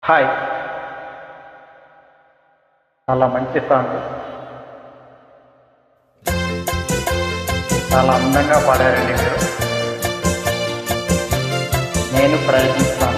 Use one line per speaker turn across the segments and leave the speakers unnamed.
Hi చాలా మంచి song చాలా అందంగా పాడారండి మీరు నేను ప్రయత్నిస్తాను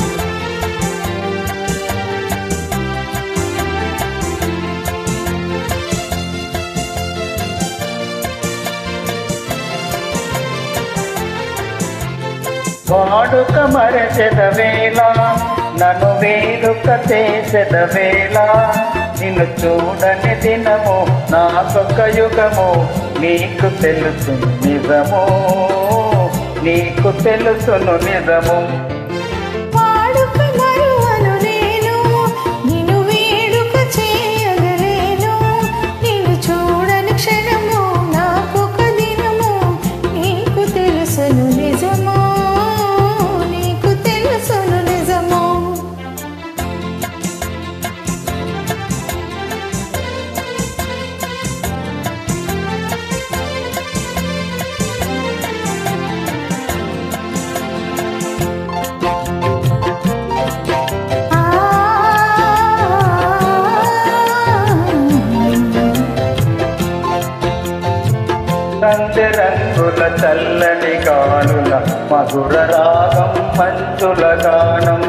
వాడుక మరచెదవేళ నన్ను వేడుక చేసెదవేళ నిన్ను చూడని దినము నాకొక యుగము నీకు తెలుసును నిజము నీకు తెలుసును నిజము
వాడుక మరువను నేను నిన్ను వేడుక చేయగలేను నిన్ను చూడని క్షణము నాకొక దినము నీకు తెలుసును నిజము నీకు తెలుసును నిజము
రంగు రంగుల చల్లని గాలుల మధుర రాగం మంచుల గానం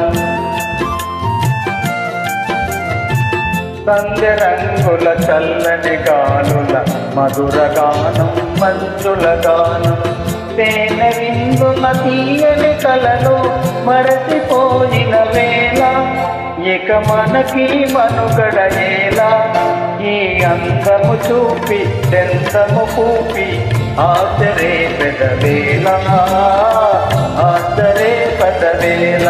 సంధ్య రంగుల చల్లని గాలుల మధుర గానం మంచుల గానం తేనె విందుల తీయని కలలో మరచిపోయిన వేళ ఇక మనకి మనుగడ ఎలా ఈ అందము చూపి దెంతము కూపి ఆచరే పెదవేళ ఆచరే పెదవేళ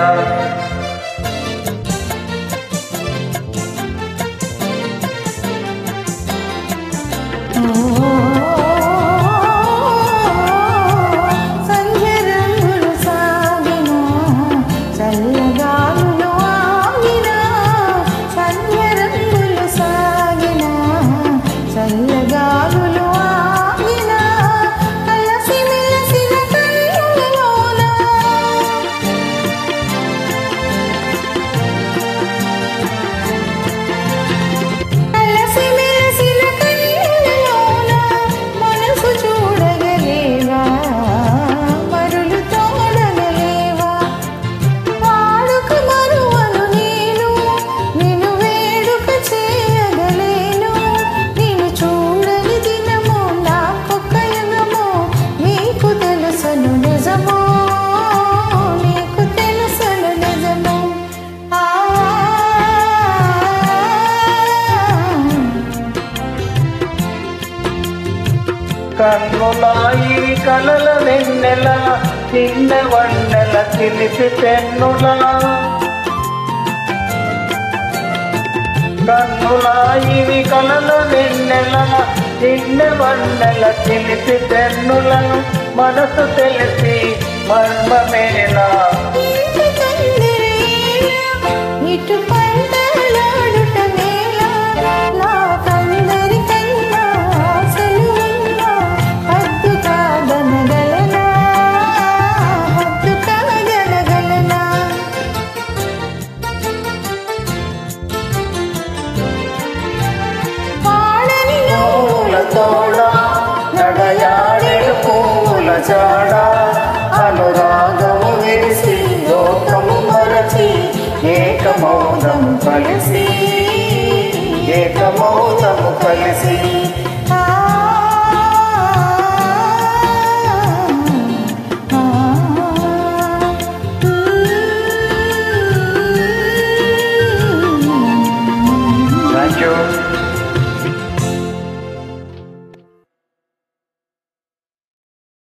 సంధ్య రంగులు సాగిన చల్లగాలులు ఆగిన సంధ్య రంగులు సాగిన చల్లగాలులు ఆగిన కలసి మెలసిన కళ్ళలోన అలసి మెలసిన కళ్ళలోన మనసు చూడగలేవా మరులు తోడగలేవా వాడుక మరువను నేను నిన్ను వేడుక చేయగలేను నిన్ను చూడని దినము నాకొక్క యుగము నీకు తెలుసను నిజము నీకు తెలుసను నిజము ఆ
కన్నులాయి కలల వెన్నెల చిన్న వన్నెల చిలిపి తెన్నుల కన్నులాయి కలల వెన్నెల చిన్న వన్నెల చిలిపి తెన్నుల మనసు తెలిసి మర్మమేలా
ఇంటి కందిరీలా, ఇటు పంటలాడుట నేల, నాకందరికన్నా ఆశలు ఉన్నా, హద్దు కాదనగలనా, హద్దు కాదనగలనా? పాడని
పూల తోడ నడయాడెడు పూల జాడ అనురాగము వేసి లోకము మరచి ఏకమౌనము కలిసి ఏకమౌనము కలిసి
ఆ
థ్యాంక్ యూ